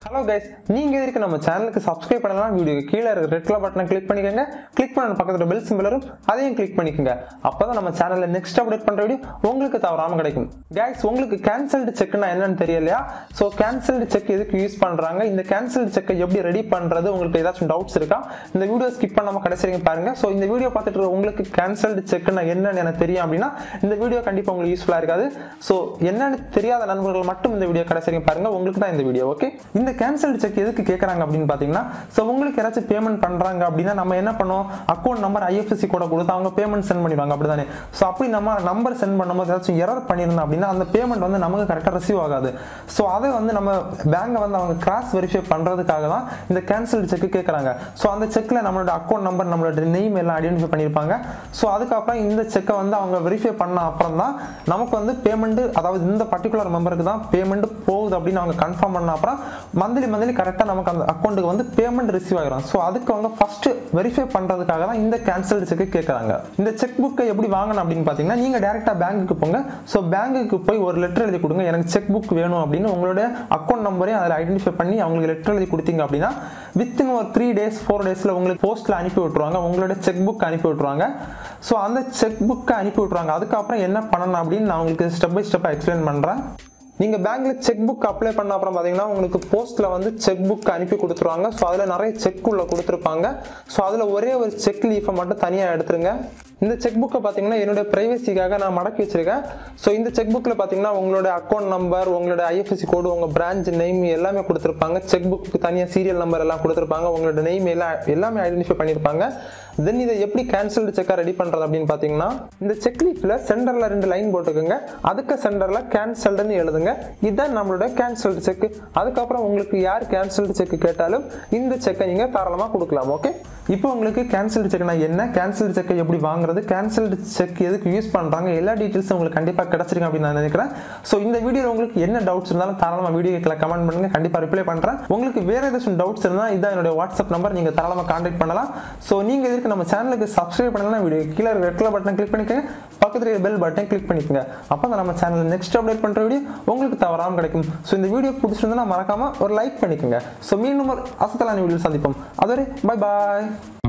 hello guys நீங்க இதுக்கு நம்ம சேனலுக்கு சப்ஸ்கிரைப் பண்ணலாம் வீடியோ கீழே இருக்க ரெட் கலர் பட்டனை கிளிக் பண்ணிக்கோங்க கிளிக் பண்ண பக்கத்துல பெல் சிம்பிள் வரும் அதையும் கிளிக் பண்ணிக்கோங்க அப்பதான் நம்ம சேனல்ல நெக்ஸ்ட் அப்டேட் பண்ற வீடியோ உங்களுக்கு தவறாம கிடைக்கும் கைஸ் உங்களுக்கு கேன்சல்டு செக்னா என்னன்னு தெரியலையா ஸோ கேன்சல்டு செக் எதுக்கு யூஸ் பண்றாங்க இந்த கேன்சல்டு செக்கை எப்படி ரெடி பண்றது உங்களுக்கு ஏதாச்சும் டவுட்ஸ் இருக்கா இந்த வீடியோ ஸ்கிப் பண்ணாம கடைசி வரைக்கும் பாருங்க ஸோ இந்த வீடியோ பார்த்துட்டு இருக்க உங்களுக்கு கேன்சல்டு செக்னா என்னன்னு எனக்கு தெரியும் அப்படின்னா இந்த வீடியோ கண்டிப்பா உங்களுக்கு யூஸ்ஃபுல்லா இருக்காது ஸோ என்னன்னு தெரியாத நண்பர்கள் மட்டும் இந்த வீடியோ கடைசி வரைக்கும் பாருங்க உங்களுக்கு தான் இந்த வீடியோ ஓகே இந்த கேன்சல்டு செக் எதுக்கு கேட்குறாங்க அப்படின்னு பார்த்தீங்கன்னா ஸோ உங்களுக்கு யாராச்சும் பேமெண்ட் பண்ணுறாங்க அப்படின்னா நம்ம என்ன பண்ணுவோம் அக்கௌண்ட் நம்பர் ஐஎஃப்எஸ்சி கூட கொடுத்து அவங்க பேமெண்ட் சென்ட் பண்ணிடுவாங்க அப்படிதானே ஸோ அப்படி நம்ம நம்பர் சென்ட் பண்ணும்போது ஏதாச்சும் எரர் பண்ணியிருந்தோம் அப்படின்னா அந்த பேமெண்ட் வந்து நமக்கு கரெக்டாக ரிசீவ் ஆகாது ஸோ அதை வந்து நம்ம பேங்கை வந்து அவங்க கிராஸ் வெரிஃபை பண்ணுறதுக்காக தான் இந்த கேன்சல்டு செக் கேட்குறாங்க ஸோ அந்த செக்கில் நம்மளோட அக்கௌண்ட் நம்பர் நம்மளோட நெய்ம் எல்லாம் ஐடென்டிஃபை பண்ணியிருப்பாங்க ஸோ அதுக்கப்புறம் இந்த செக்கை வந்து அவங்க வெரிஃபை பண்ண அப்புறம் தான் நமக்கு வந்து பேமெண்ட் அதாவது இந்த பர்டிகுலர் மெம்பருக்கு தான் பேமெண்ட் போகுது அப்படின்னு அவங்க கன்ஃபார்ம் பண்ண அப்புறம் மந்த்லி மந்த்லி கரெக்டாக நமக்கு அந்த அக்கௌண்ட்டுக்கு வந்து பேமெண்ட் ரிசீவ் ஆகிரும் ஸோ அதுக்கு அவங்க ஃபர்ஸ்ட் வெரிஃபை பண்ணுறதுக்காக தான் இந்த கேன்சல்டு செக் கேட்குறாங்க இந்த செக் புக்கை எப்படி வாங்கணும் அப்படின்னு பார்த்தீங்கன்னா நீங்கள் டேரெக்டாக பேங்க்குக்கு போங்க ஸோ பேங்க்குக்கு போய் ஒரு லெட்டர் எழுதி கொடுங்க எனக்கு செக் புக் வேணும் அப்படின்னு உங்களோட அக்கௌண்ட் நம்பரையும் அதில் ஐடென்டிஃபை பண்ணி அவங்களுக்கு லெட்டர் எழுதி கொடுத்தீங்க அப்படின்னா வித்தின் ஒரு த்ரீ டேஸ் ஃபோர் டேஸில் உங்களுக்கு போஸ்ட்டில் அனுப்பி விட்ருவாங்க உங்களோட செக் புக் அனுப்பி விட்ருவாங்க ஸோ அந்த செக் புக்கை அனுப்பி விட்ருவாங்க அதுக்கப்புறம் என்ன பண்ணணும் அப்படின்னு நான் உங்களுக்கு ஸ்டெப் பை ஸ்டெப்பாக எக்ஸ்பிளைன் பண்ணுறேன் நீங்கள் பேங்க்கில் செக் புக் அப்ளை பண்ண அப்புறம் பார்த்தீங்கன்னா உங்களுக்கு போஸ்ட்டில் வந்து செக் புக் அனுப்பி கொடுத்துருவாங்க ஸோ அதில் நிறைய செக் உள்ள கொடுத்துருப்பாங்க ஸோ அதில் ஒரே ஒரு செக் லீஃபை மட்டும் தனியாக எடுத்துருங்க இந்த செக் புக்கை பார்த்தீங்கன்னா என்னுடைய ப்ரைவசிக்காக நான் மடக்கி வச்சிருக்கேன் ஸோ இந்த செக் புக்கில் பார்த்தீங்கன்னா உங்களோட அக்கௌண்ட் நம்பர் உங்களோட ஐஎஃப்எஸ்சி கோடு உங்கள் பிரான்ச் நெய்ம் எல்லாமே கொடுத்துருப்பாங்க செக் புக்கு தனியாக சீரியல் நம்பர் எல்லாம் கொடுத்துருப்பாங்க உங்களோட நெய்ம் எல்லாம் எல்லாமே ஐடென்டிஃபை பண்ணியிருப்பாங்க தென் இதை எப்படி கேன்சல்டு செக்காக ரெடி பண்ணுறது அப்படின்னு பார்த்தீங்கன்னா இந்த செக் லீஃபில் சென்டரில் ரெண்டு லைன் போட்டுக்கோங்க அதுக்கு சென்டரில் கேன்சல்டுன்னு எழுதுங்க இதுதான் நம்மளோட கேன்சல்டு செக் அதுக்கப்புறம் உங்களுக்கு யார் கேன்சல்டு செக் கேட்டாலும் இந்த செக்கை நீங்கள் தாராளமாக கொடுக்கலாம் ஓகே இப்போ உங்களுக்கு கேன்சல்டு செக்னா என்ன கேன்சல்டு செக்கை எப்படி வாங்குறது கேன்சல்டு செக் எதுக்கு யூஸ் பண்ணுறாங்க எல்லா டீட்டெயில்ஸும் உங்களுக்கு கண்டிப்பாக கிடச்சிருக்கு அப்படின்னு நான் நினைக்கிறேன் ஸோ இந்த வீடியோவில் உங்களுக்கு என்ன டவுட்ஸ் இருந்தாலும் தாராளமாக வீடியோ கீழே கமெண்ட் பண்ணுங்க கண்டிப்பாக ரிப்ளை பண்ணுறேன் உங்களுக்கு வேறு ஏதாச்சும் டவுட்ஸ் இருந்தால் இதான் என்னுடைய வாட்ஸ்அப் நம்பர் நீங்கள் தாராளமாக கான்டாக்ட் பண்ணலாம் ஸோ நீங்கள் இதுக்கு நம்ம சேனலுக்கு சப்ஸ்கிரைப் பண்ணலாம் வீடியோ கீழே ரெட் கலர் பட்டன் கிளிக் பண்ணிக்கோங்க பக்கத்துல பெல் பட்டன் கிளிக் பண்ணிக்கோங்க அப்போ தான் நம்ம சேனலில் நெக்ஸ்ட் அப்டேட் பண்ணுற வீடியோ உங்களுக்கு தவறாமல் கிடைக்கும் ஸோ இந்த வீடியோ பிடிச்சிருந்தா மறக்காம ஒரு லைக் பண்ணிக்கோங்க ஸோ மீண்டும் ஒரு அசத்தலான வீடியோ சந்திப்போம் அதுவரை பை பாய்